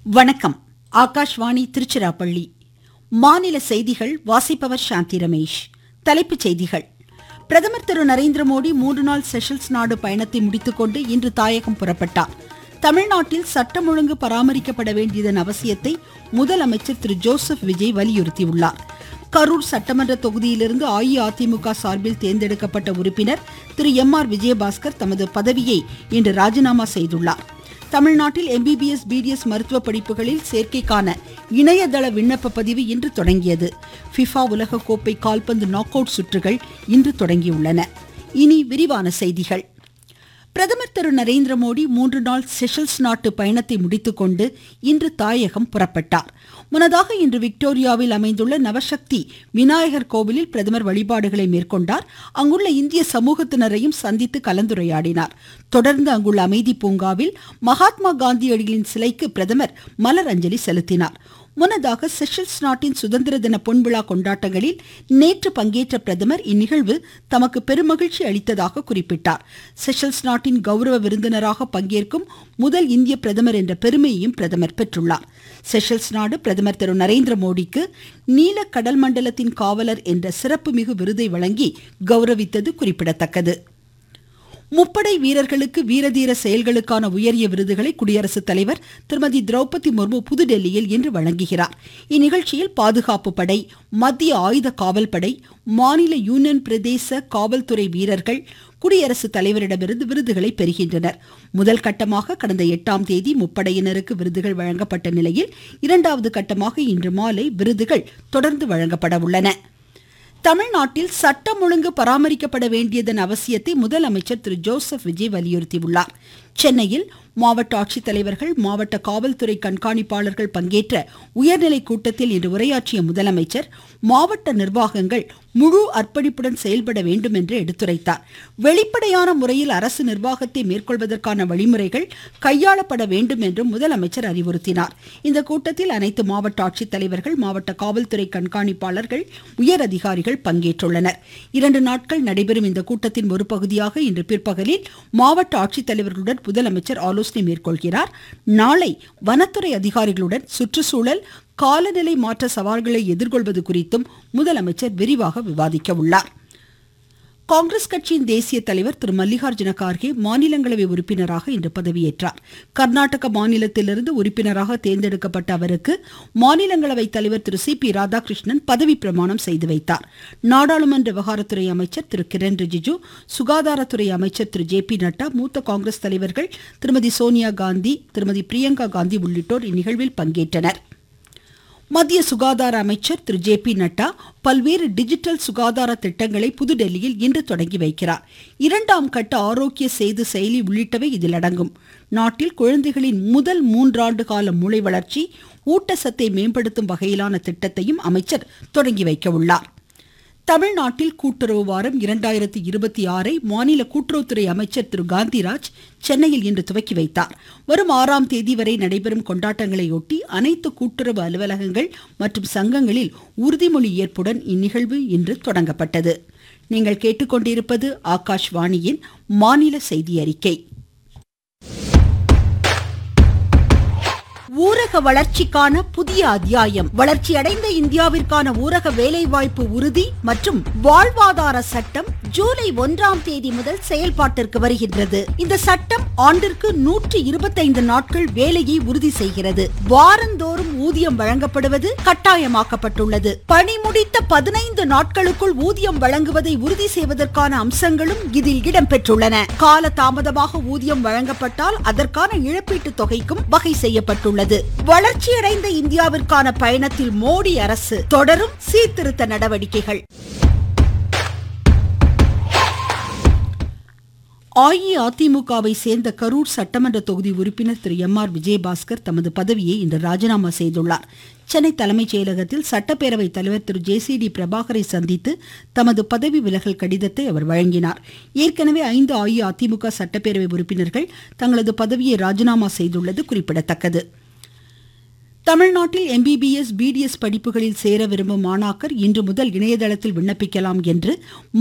வணக்கம் ஆகாஷ்வாணி திருச்சிராப்பள்ளி மாநில செய்திகள் வாசிப்பவர் சாந்தி ரமேஷ் தலைப்புச் செய்திகள் பிரதமர் திரு நரேந்திர மோடி மூன்று நாள் செஷல்ஸ் நாடு பயணத்தை முடித்துக்கொண்டு இன்று தாயகம் புறப்பட்டார் தமிழ்நாட்டில் சட்டம் ஒழுங்கு பராமரிக்கப்பட வேண்டியதன் அவசியத்தை முதலமைச்சர் திரு ஜோசப் விஜய் வலியுறுத்தியுள்ளார் கரூர் சட்டமன்ற தொகுதியிலிருந்து அஇஅதிமுக சார்பில் தேர்ந்தெடுக்கப்பட்ட உறுப்பினர் திரு எம் ஆர் விஜயபாஸ்கர் தமது பதவியை இன்று ராஜினாமா செய்துள்ளார் தமிழ்நாட்டில் எம்பிபிஎஸ் பிடிஎஸ் மருத்துவ படிப்புகளில் சேர்க்கைக்கான இணையதள விண்ணப்ப பதிவு இன்று தொடங்கியது ஃபிஃபா உலகக்கோப்பை கால்பந்து நாக் அவுட் சுற்றுகள் இன்று தொடங்கியுள்ளன இனி விரிவான செய்திகள் பிரதமர் திரு நரேந்திர மோடி மூன்று நாள் செஷல்ஸ் நாட்டு பயணத்தை முடித்துக்கொண்டு இன்று தாயகம் புறப்பட்டார் முன்னதாக இன்று விக்டோரியாவில் அமைந்துள்ள நவசக்தி விநாயகர் கோவிலில் பிரதமர் வழிபாடுகளை மேற்கொண்டார் அங்குள்ள இந்திய சமூகத்தினரையும் சந்தித்து கலந்துரையாடினார் தொடர்ந்து அங்குள்ள அமைதி பூங்காவில் மகாத்மா காந்தியடிகளின் சிலைக்கு பிரதமர் மலர் அஞ்சலி செலுத்தினார் முன்னதாக செஷல்ஸ் நாட்டின் சுதந்திர தின பொன்விழா கொண்டாட்டங்களில் நேற்று பங்கேற்ற பிரதமர் இந்நிகழ்வு தமக்கு பெருமகிழ்ச்சி அளித்ததாக குறிப்பிட்டார் செஷல்ஸ் நாட்டின் கௌரவ விருந்தினராக பங்கேற்கும் முதல் இந்திய பிரதமர் என்ற பெருமையையும் பிரதமர் பெற்றுள்ளார் செஷல்ஸ் நாடு பிரதமர் திரு நரேந்திர மோடிக்கு நீல கடல் மண்டலத்தின் காவலர் என்ற சிறப்புமிகு விருதை வழங்கி கௌரவித்தது குறிப்பிடத்தக்கது முப்படை வீரர்களுக்கு வீரதீர செயல்களுக்கான உயரிய விருதுகளை குடியரசுத் தலைவர் திருமதி திரௌபதி முர்மு புதுடெல்லியில் இன்று வழங்குகிறார் இந்நிகழ்ச்சியில் பாதுகாப்பு படை மத்திய ஆயுத காவல் படை மாநில யூனியன் பிரதேச காவல்துறை வீரர்கள் குடியரசுத் தலைவரிடமிருந்து விருதுகளை பெறுகின்றனர் முதல் கட்டமாக கடந்த எட்டாம் தேதி முப்படையினருக்கு விருதுகள் வழங்கப்பட்ட நிலையில் இரண்டாவது கட்டமாக இன்று மாலை விருதுகள் தொடர்ந்து வழங்கப்பட உள்ளன தமிழ்நாட்டில் சட்டம் ஒழுங்கு பராமரிக்கப்பட வேண்டியதன் அவசியத்தை முதலமைச்சர் திரு ஜோசப் விஜய் வலியுறுத்தியுள்ளார் சென்னையில் மாவட்ட ஆட்சித்தலைவர்கள் மாவட்ட காவல்துறை கண்காணிப்பாளர்கள் பங்கேற்ற உயர்நிலை கூட்டத்தில் இன்று உரையாற்றிய முதலமைச்சர் மாவட்ட நிர்வாகங்கள் முழு அர்ப்பணிப்புடன் செயல்பட வேண்டும் என்று எடுத்துரைத்தார் வெளிப்படையான முறையில் அரசு நிர்வாகத்தை மேற்கொள்வதற்கான வழிமுறைகள் கையாளப்பட வேண்டும் என்றும் முதலமைச்சர் அறிவுறுத்தினார் இந்த கூட்டத்தில் அனைத்து மாவட்ட ஆட்சித்தலைவர்கள் மாவட்ட காவல்துறை கண்காணிப்பாளர்கள் உயர் அதிகாரிகள் பங்கேற்றுள்ளனர் இரண்டு நாட்கள் நடைபெறும் இந்த கூட்டத்தின் ஒரு பகுதியாக இன்று பிற்பகலில் மாவட்ட ஆட்சித்தலைவர்களுடன் முதலமைச்சர் ஆலோசனை மேற்கொள்கிறார் நாளை வனத்துறை அதிகாரிகளுடன் சுற்றுச்சூழல் காலநிலை மாற்ற சவால்களை எதிர்கொள்வது குறித்தும் முதலமைச்சர் விரிவாக விவாதிக்க உள்ளார் காங்கிரஸ் கட்சியின் தேசிய தலைவர் திரு மல்லிகார்ஜுன கார்கே மாநிலங்களவை உறுப்பினராக இன்று பதவியேற்றார் கர்நாடக மாநிலத்திலிருந்து உறுப்பினராக தேர்ந்தெடுக்கப்பட்ட அவருக்கு மாநிலங்களவை தலைவர் திரு சி பி ராதாகிருஷ்ணன் பதவி பிரமாணம் செய்து வைத்தார் நாடாளுமன்ற விவகாரத்துறை அமைச்சர் திரு கிரண் ரிஜிஜு சுகாதாரத்துறை அமைச்சர் திரு ஜே பி நட்டா மூத்த காங்கிரஸ் தலைவர்கள் திருமதி சோனியா காந்தி திருமதி பிரியங்கா காந்தி உள்ளிட்டோர் இந்நிகழ்வில் பங்கேற்றனர் மத்திய சுகாதார அமைச்சர் திரு ஜே பி நட்டா பல்வேறு டிஜிட்டல் சுகாதார திட்டங்களை புதுடெல்லியில் இன்று தொடங்கி வைக்கிறார் இரண்டாம் கட்ட ஆரோக்கிய சேது செயலி உள்ளிட்டவை இதில் அடங்கும் நாட்டில் குழந்தைகளின் முதல் மூன்றாண்டு கால மூளை வளர்ச்சி ஊட்டச்சத்தை மேம்படுத்தும் வகையிலான திட்டத்தையும் அமைச்சர் தொடங்கி வைக்க உள்ளார் தமிழ்நாட்டில் கூட்டுறவு வாரம் இரண்டாயிரத்தி இருபத்தி ஆறை மாநில கூட்டுறவுத்துறை அமைச்சர் திரு காந்திராஜ் சென்னையில் இன்று துவக்கி வைத்தார் வரும் ஆறாம் தேதி வரை நடைபெறும் கொண்டாட்டங்களையொட்டி அனைத்து கூட்டுறவு அலுவலகங்கள் மற்றும் சங்கங்களில் உறுதிமொழி ஏற்புடன் இந்நிகழ்வு இன்று தொடங்கப்பட்டது நீங்கள் கேட்டுக்கொண்டிருப்பது ஆகாஷ்வாணியின் மாநில செய்தி அறிக்கை ஊரக வளர்ச்சிக்கான புதிய அத்தியாயம் வளர்ச்சியடைந்த இந்தியாவிற்கான ஊரக வேலைவாய்ப்பு உறுதி மற்றும் வாழ்வாதார சட்டம் ஜூலை ஒன்றாம் தேதி முதல் செயல்பாட்டிற்கு வருகின்றது இந்த சட்டம் ஆண்டிற்கு நூற்றி இருபத்தைந்து நாட்கள் வேலையை உறுதி செய்கிறது வாரந்தோறும் ஊதியம் வழங்கப்படுவது கட்டாயமாக்கப்பட்டுள்ளது பணி முடித்த பதினைந்து நாட்களுக்குள் ஊதியம் வழங்குவதை உறுதி செய்வதற்கான அம்சங்களும் இதில் இடம்பெற்றுள்ளன கால தாமதமாக ஊதியம் வழங்கப்பட்டால் அதற்கான இழப்பீட்டு தொகைக்கும் வகை செய்யப்பட்டுள்ளது உள்ளது வளர்ச்சியடைந்த இந்தியாவிற்கான பயணத்தில் மோடி அரசு தொடரும் சீர்திருத்த நடவடிக்கைகள் அஇஅதிமுகவை சேர்ந்த கரூர் சட்டமன்ற தொகுதி உறுப்பினர் திரு எம் ஆர் விஜயபாஸ்கர் தமது பதவியை இன்று ராஜினாமா செய்துள்ளார் சென்னை தலைமைச் செயலகத்தில் சட்டப்பேரவை தலைவர் திரு ஜே சி டி பிரபாகரை சந்தித்து தமது பதவி விலகல் கடிதத்தை அவர் வழங்கினார் ஏற்கனவே ஐந்து அஇஅதிமுக சட்டப்பேரவை உறுப்பினர்கள் தங்களது பதவியை ராஜினாமா செய்துள்ளது குறிப்பிடத்தக்கது தமிழ்நாட்டில் எம்பிபிஎஸ் பிடிஎஸ் படிப்புகளில் சேர விரும்பும் மாணாக்கர் இன்று முதல் இணையதளத்தில் விண்ணப்பிக்கலாம் என்று